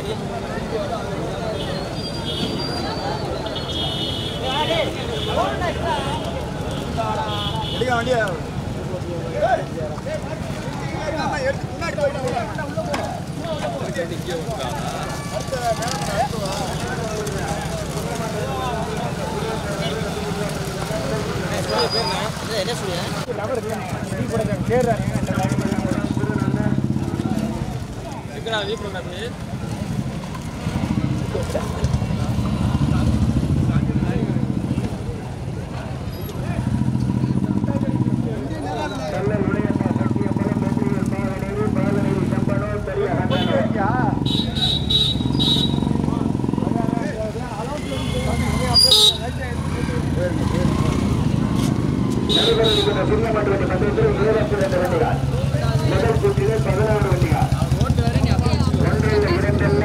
எடுக்க வண்டியா முன்னாடி நடைபெறுகின்ற சிறிய மன்ற மன்றத்தில் இருபத்தி இரண்டு வண்டிகள் முதல் சுற்றிலே பதினாறு வண்டிகள் ஒன்றில் இரண்டல்ல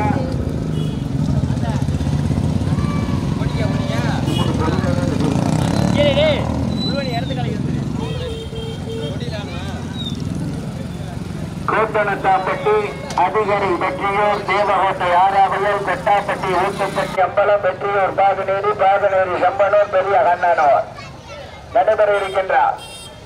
கோட்டனத்தாம்பட்டி அதிகாரி வெற்றியூர் தேவகோட்டை ஆறாவையல் கொட்டாப்பட்டி ஊத்துப்பட்டி அம்பலம் வெற்றியூர் பாகனேரி பாகனேரி சம்பனூர் பெரிய கண்ணனூர் நடைபெற இருக்கின்றார்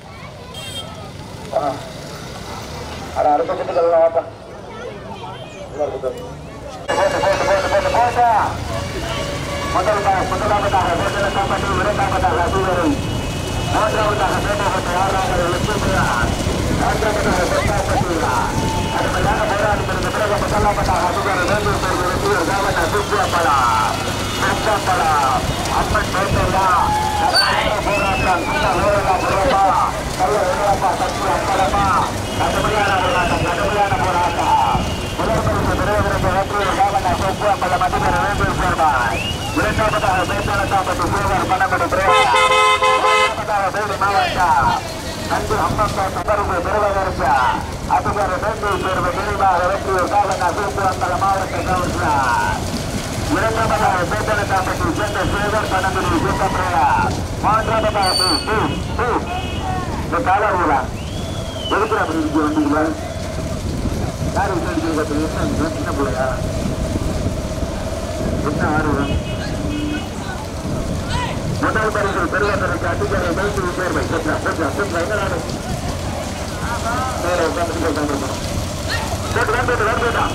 அட அடுத்த சுட்டுகள் வாப்பா போட்டு போட்டு போட்டு போட்டு போட்டா முதல்தாக முதலாவதாக கோட்டனத்தாம்பட்டி இரண்டாவதாக அதிகாரி மூன்றாவதாக தேவகோட்டை ஆறாவது லட்சுமியார் நான்காவதாக கொட்டாப்பட்டியா அருமையான போராட்டத்திற்கு பிறகு முதலாவதாக அதிகாரி வேந்தூர் பேர் வெற்றியூர் காவட்ட சுற்றுப்படா சுற்றப்படா அம்மன் பேட்டையா போராட்டம் இந்த ஊரக புறமா நல்ல உணவப்பா சக்தி அப்பளமா கடுமையான போராட்டம் கடுமையான போராட்டம் முதல் பரிசு பெறுவதற்கு வெற்றியூர் காவட்ட சுற்று அப்பளம் அதிகாரி வேந்தூர் சேர்மாய் இரண்டாவதாக மேற்காலத்தாப்பட்டி சிறுவர் பணப்படி பிரேமா மூன்றாவதாக தேனி மாவட்டம் நன்கு அம்மப்பா தொடர்பு பெறுவதற்கு அதிகாரி வேந்தூர் தேர்வு நினைவாக வெற்றியூர் காவட்ட சுற்று அப்பளம் மாவட்ட கவுன்சிலர் இரண்டாவதாக பேட்டனத்தாப்பட்டி சேர்ந்த சேகர் பணங்குடி சுத்தப்பிரியா மூன்றாவதாக பி பி பி இந்த காலூரா எதுக்குற அப்படி இருக்கு வண்டிங்களா யார் விசாரிக்கிறது என்ன சின்ன பிள்ளையா என்ன ஆர்வம் முதல் பரிசு பெறுவதற்கு அதிகாரி வைத்து சேர்வை பெற்றா பெற்றா பெற்றா என்ன நாடு மேலே உட்காந்து உட்காந்துருக்கணும் கேட்டு வேண்டு வேண்டுதான்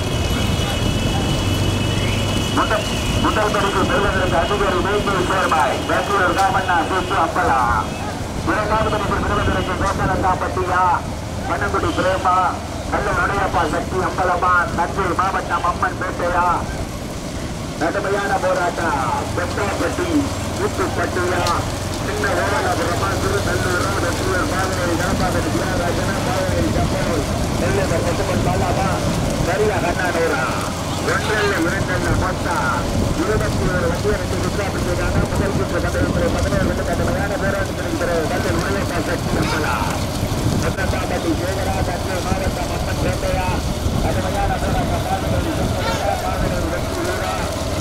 முதல் முதல் பரிசு பெறுவதற்கு அதிகாரி வைத்து சேர்மாய் பெங்களூர் காமண்ணா சுற்று அப்பலா இரண்டாவது பரிசு பெறுவதற்கு கோசலங்காப்பட்டியா மன்னங்குடி பிரேமா நல்ல நடையப்பா சக்தி அம்பலமா தஞ்சை மாவட்டம் அம்மன் பேட்டையா கடுமையான போராட்டம் பெட்டாப்பட்டி ஊத்துப்பட்டியா சின்ன ஓரலாபுரமா திருநெல்லூர் வெற்றியூர் பாதநேரி கணப்பாக்கட்டி தியாகராஜனா பாதநேரி கப்பலூர் நெல்லை பசுமன் பாலாமா சரியா கண்ணாடூரா ஒன்றல்ல இரண்டல்ல மொத்தம் இருபத்தி ஏழு வண்டி எனக்கு விசாரிச்சிருக்காங்க முதல் சுற்று பந்தயத்தில் பதினேழு வந்து கடுமையான போராட்டத்திற்கு பிறகு கல்லில் உருளைப்பா சக்தி அம்பலா ஒன்றத்தாப்பட்டி சேகரா தஞ்சை மாவட்டம் அம்மன் பேட்டையா கடுமையான போராட்டம் பாதநேரி கப்பலூரா பாதநேரி வெற்றியூரா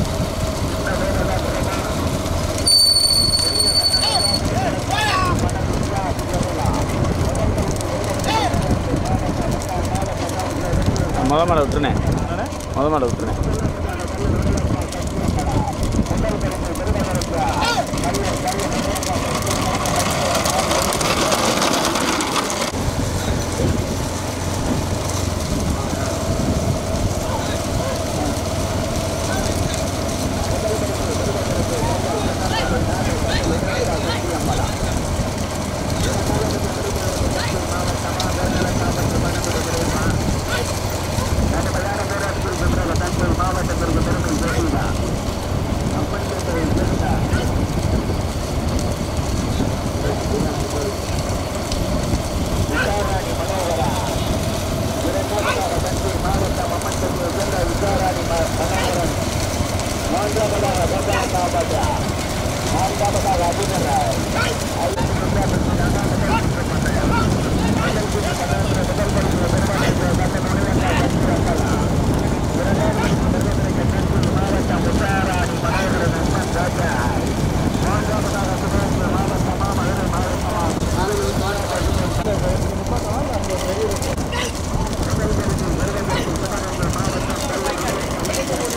முத மாடை விட்டுருனே முத மாடை விட்டுருனே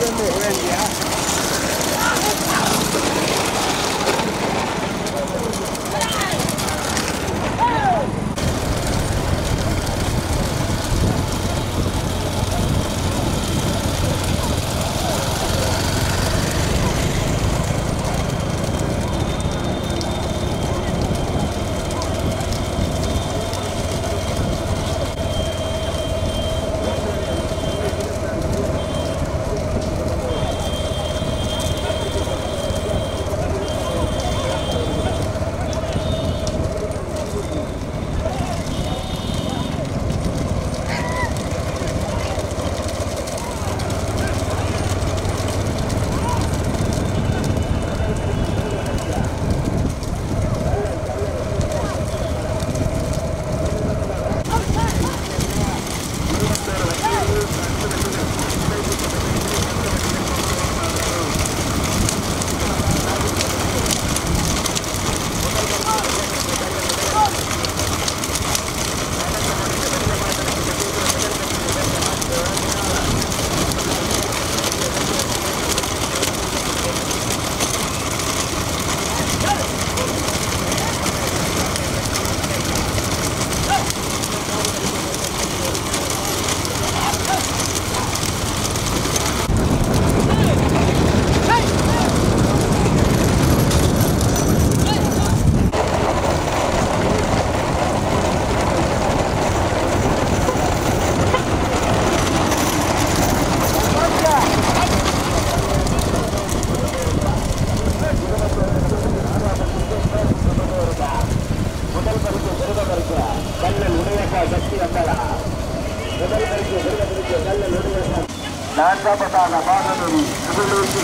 நான்காவதாக பாகனூரி புகழூசி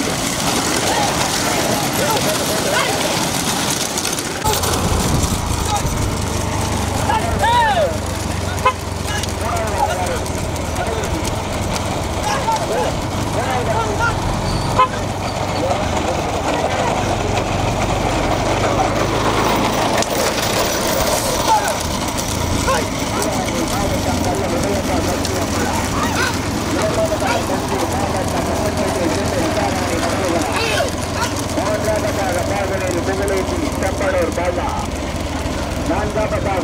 மூன்றாவதாக பாகனூரி புகழூசி செம்பனூர் பாலா நான்காவதாக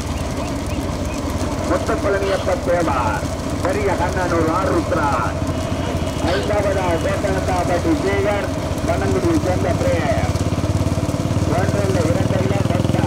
முத்தப்பழனியப்ப தேவார் பெரிய கண்ணனூர் ஆருத்ரான் ஐந்தாவதாக கோட்டனத்தாப்பட்டி சேகர் கண்ணங்குடி சேர்ந்த பிரேம் ஒன்றில் இரண்டல்ல பட்டா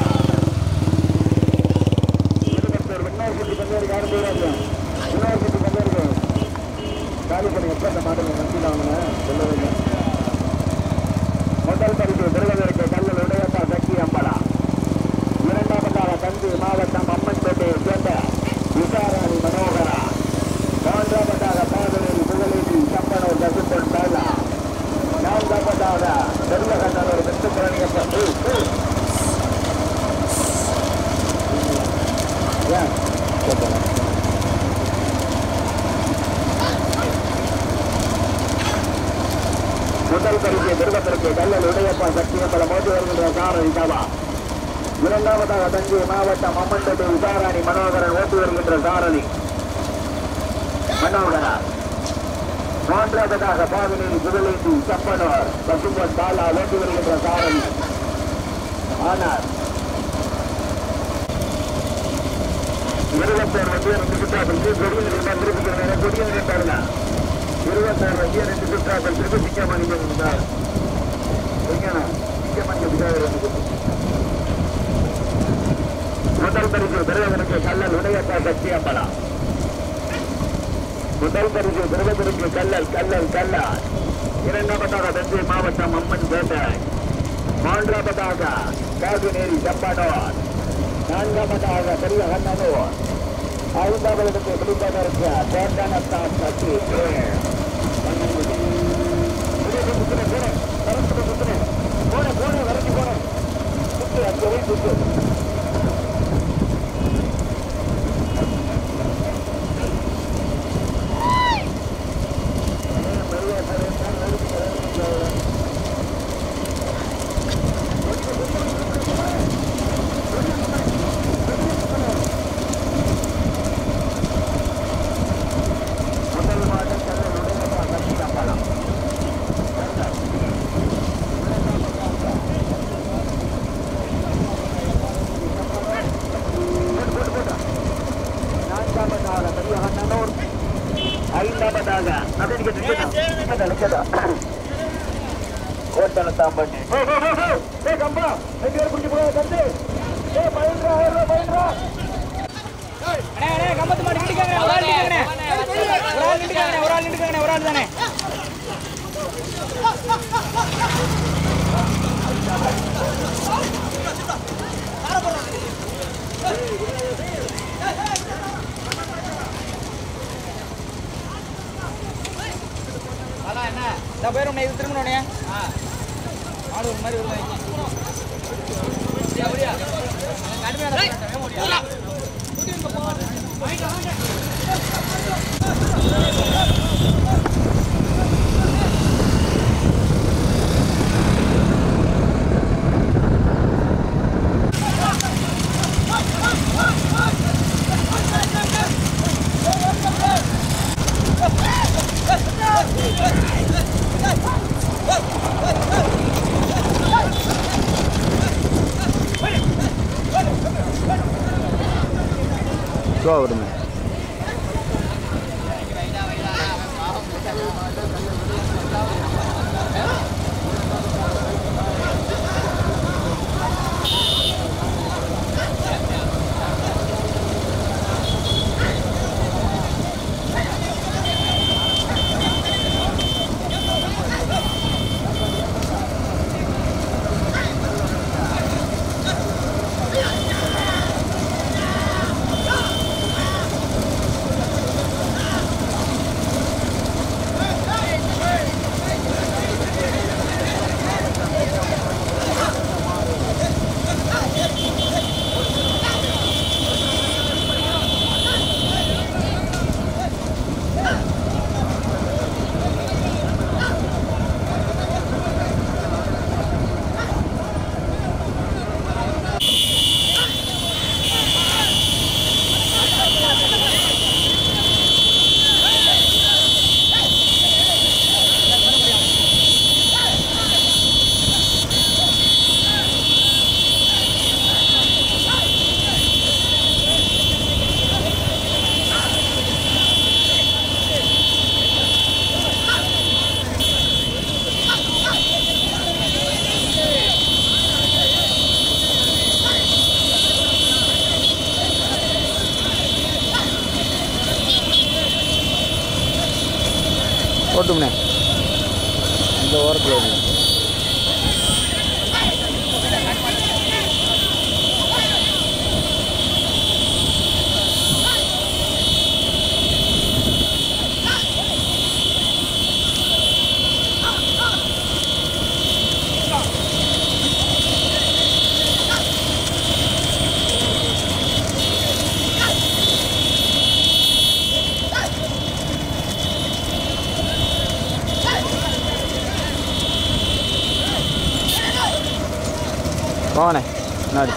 இருபத்தோரு இன்னொரு குட்டி பந்தேருக்கு யாரும் போயிடாது இன்னொரு குட்டி பந்தேருக்கு காலி பண்ணி எப்போ அந்த மாடல் நம்பி வாங்கினேன் சொல்லவே இல்லை முதல் பரிசு பெறுவதற்கு கல்லல் உடையப்பா சக்தி அம்பலா இரண்டாவதாக தஞ்சை மாவட்டம் அம்மன்பேட்டையை சேர்ந்த விசாரணி மனோகரா மூன்றாவதாக பாதலில் புகழேந்தி சம்பனூர் கசுப்பன் பாலா நான்காவதாக பெருமகண்டனூர் வெட்டுப்புரணியப்பன் முதல் பரிசை பெறுவதற்கு கல்லல் உடையப்பா சக்தியம்பல மோதி வருகின்ற காரணி சபா இரண்டாவதாக தஞ்சை மாவட்டம் அம்மன்பேட்டை விசாரணி மனோகரன் ஓட்டி வருகின்ற சாரணி மனோகரா மூன்றாவதாக பாகனேரி புகழேந்தி சப்பனோர் பசும்பன் பாலா ஓட்டி வருகின்ற சாரணி ஆனால் இருபத்தோரு வண்டியை ரெண்டு சுற்றாக்கள் கொடியில் இருந்தால் திருப்பி கொடியில் இருந்தாருங்க இருபத்தாறு வண்டியை ரெண்டு சுற்றாக்கள் திருப்பி சிக்கமணிக்கு இருந்தார் சிக்கமணிக்கு முதல் பரிசு பெறுவதற்கு கல்லல் உடையப்பா சக்தி அம்பலா முதல் பரிசு பெறுவதற்கு கல்லல் கல்லல் கல்லார் இரண்டாவதாக தஞ்சை மாவட்டம் அம்மன் பேட்டை மூன்றாவதாக காகுநேரி செப்பானோர் நான்காவதாக பெரிய கண்ணனூர் ஐந்தாவதுக்கு பிடிப்பதற்கு கோட்டனத்தான் சக்தி போன போன வரைக்கும் போன சுத்து அஞ்சு வரை சுத்து முதல் மாதம் கல்லல் உடையப்பா சக்தி அம்பலம் ஐந்தாவதாக அப்படின்னு கேட்டு நிற்கதா கோட்டனை தாம்பட்டி ஏ கம்பா ரெண்டு பேர் குடிச்சு போய் கண்டு ஏ பயின்றா பயின்றா அண்ணே அண்ணே கம்பத்து மாட்டு நின்றுக்காங்க ஒரு ஆள் நின்றுக்காங்க ஒரு ஆள் நின்றுக்காங்க ஒரு ஆள் நின்றுக்காங்க ஒரு ஆள் தானே அதான் என்ன இந்த போயிரும் இது திரும்பணும் ஆளு ஒரு மாதிரி வருவாங்க கடுமையான ஸ்லோ விடுங்க ஓட்டும்ண்ணே இந்த ஓரத்தில் ஓடுங்க போங்கண்ணே முன்னாடி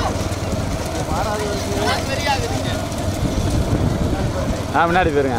ஆ முன்னாடி போயிருங்க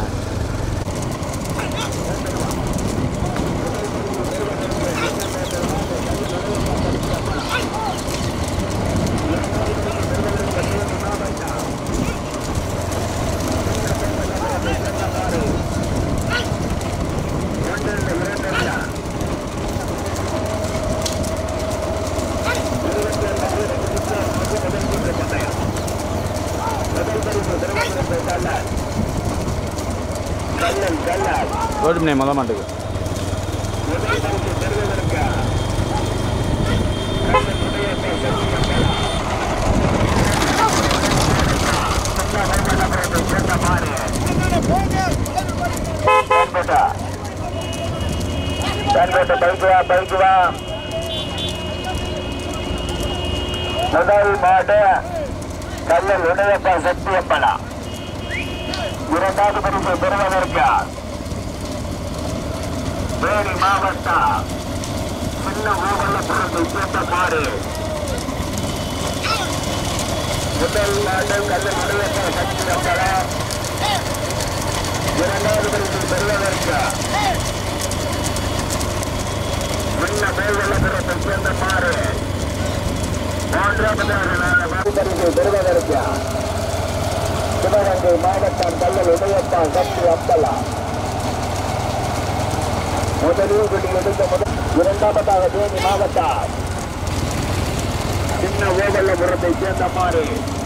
ஓட்டும்ண்ணே மொதல் மாட்டுக்கு பைக்கு வா பைக்கு வா முதல் மாடு கல்லல் உடையப்பா சக்தியப்பனா இரண்டாவது பரிசு பெறுவதற்கு வேலி மாவட்டம் சின்ன ஊவல்லபுரத்தை சேர்ந்த மாடு முதல் மாடு கல்லல் உடையப்பா சக்தியப்பனா இரண்டாவது பரிசு பெறுவதற்கு சின்ன ஊவல்லபுரத்தை சேர்ந்த மாடு மூன்றாவது பரிசு பெறுவதற்கு சிவகங்கை மாவட்டம் கல்லல் உடையப்பா சக்தி அப்பலா முதலில் கொண்டு எடுத்த முதல் இரண்டாவதாக தேனி மாவட்டம் சின்ன ஓவல்லபுரத்தை சேர்ந்த மாறி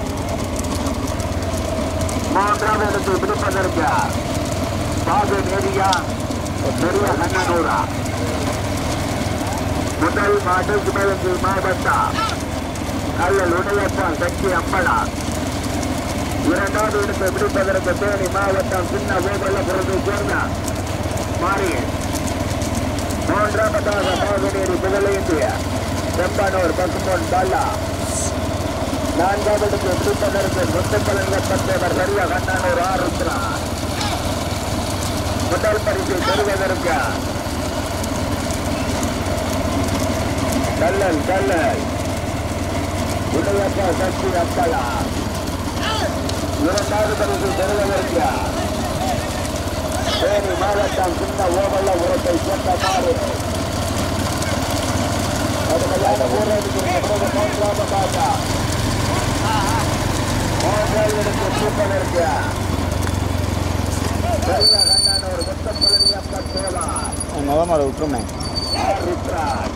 மூன்றாவது இடத்தை பிடிப்பதற்கு பாகு நேரியா பெரிய கண்ணனூரா முதல் மாடு சிவகங்கை மாவட்டம் கல்லல் உடையப்பன் சக்தி அம்பலா இரண்டாவது இடத்தை பிடிப்பதற்கு தேனி மாவட்டம் சின்ன ஓவல்லபுரத்தை சேர்ந்த மாறி மூன்றாவதாக பாகுநேரி புகழேந்திய செம்பனூர் பசுமோன் பாலா நான்காவது பிடிப்பதற்கு முத்துப்பழங்கப்பட்டவர் பெரிய கண்ணனூர் ஆருத்ரா முதல் பரிசு பெறுவதற்கு கல்லல் கல்லல் உடையப்பா சக்தி அப்பலா இரண்டாவது பரிசு பெறுவதற்கு தேனி மாவட்டம் சின்ன ஓவல்ல உரத்தை சேர்ந்த மாறு கடுமையான ஊரடிக்கு மூன்றாவதாக மூன்றாவது இடத்தை சூப்பதற்கு பெரிய கண்ணனூர் முத்தப்பழனியப்ப சோழா முத மாடு விட்டுருமே ருத்ராஜ்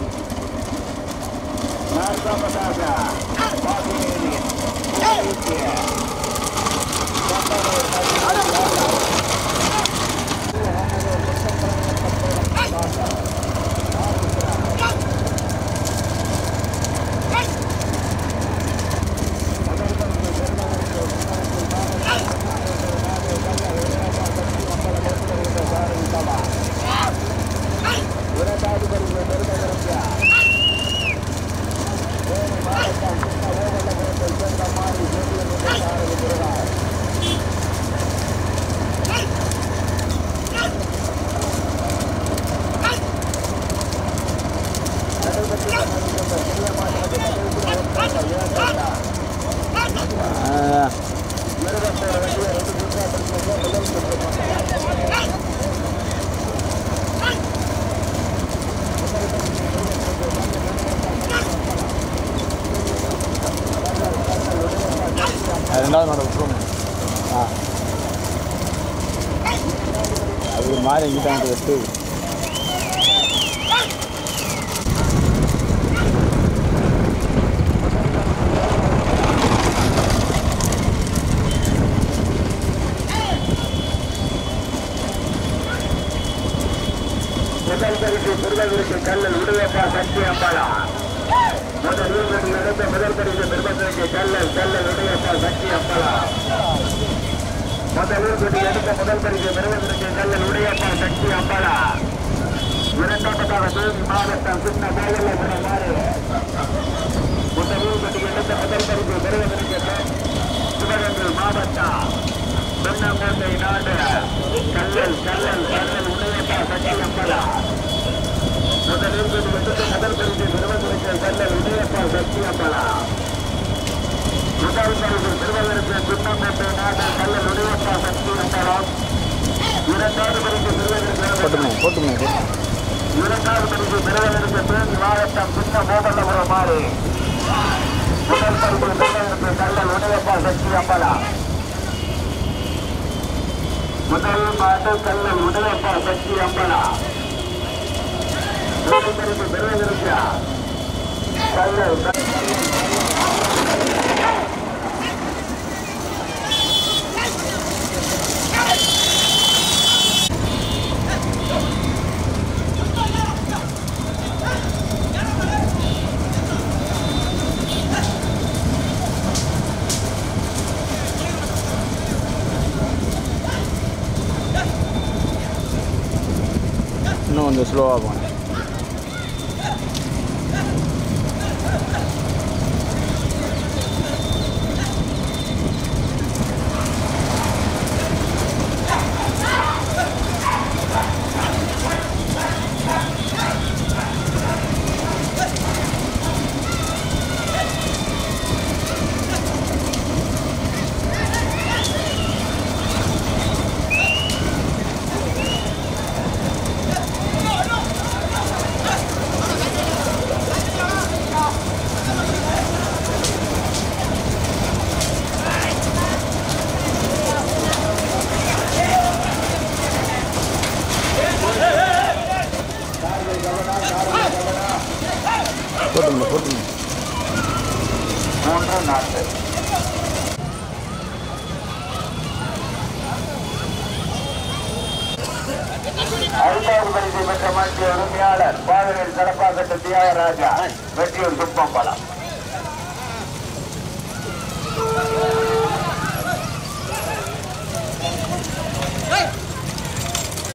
நான்காவதாக பாகினேரி புகழேந்திய செம்பனூர் பசுமோன் இரண்டாவது பரிசு பெறுவதற்கு வேறு மாவட்டம் சின்ன ஓவலபுரத்தை சேர்ந்த மாறி ஜோதியன் சாரதி பெறுவார் இருபத்தோரு வண்டியை ரெண்டு சுற்றாட்டத்தில் முதல் சுற்று அது ரெண்டாவது மாடு விட்டுருமே ஆ அது மாறி எங்கிட்ட வந்து வெட்டு முதல் பரிசு பெறுவதற்கு கல்லல் உடையப்பா சக்தி அம்பாளா முதல் ஊர்வலத்தில் நடந்த முதல் பரிசு பெறுவதற்கு கல்லல் கல்லல் உடையப்பா சக்தி அம்பாளா முதல் ஊர்வலத்தில் எடுத்த முதல் பரிசு பெறுவதற்கு கல்லல் உடையப்பா சக்தி அம்பாளா இரண்டாவதாக தேவி மாவட்டம் சின்ன கோவிலபுரம் மாறு முதல் ஊர்வலத்தில் எடுத்த முதல் பரிசு பெறுவதற்கு சிவகங்கை மாவட்டம் தென்னங்கோட்டை நாடு கல்லல் கல்லல் கல்லல் உடையப்பா சக்தி அம்பலா முதலில் எடுத்த முதல் பரிசு பெறுவதற்கு கல்லல் உடையப்பா சக்தி அம்பலா முதல் பரிசு பெறுவதற்கு தென்னங்கோட்டை நாடு கல்லல் உடையப்பா சக்தி அம்பலா இரண்டாவது பரிசு பெறுவதற்கு போட்டுமே போட்டுமே போட்டு இரண்டாவது பரிசு பெறுவதற்கு தேனி மாவட்டம் சின்ன கோதண்டபுரம் மாறு முதல் பரிசு பெறுவதற்கு கல்லல் உடையப்பா சக்தி அம்பலா முதல் மாட்டு கல்லல் உடையப்பா சக்தி அம்பலா முதல் பரிசு பெறுவதற்கு கல்லல் இன்னும் கொஞ்சம் ஸ்லோவாக போங்க மூணு நான்கு ஐந்தாவது பரிசை பெற்ற மாற்றிய உரிமையாளர் பாதவில் தலப்பாக்கட்டு தியாகராஜா வெற்றியூர் சுப்பம்பலம்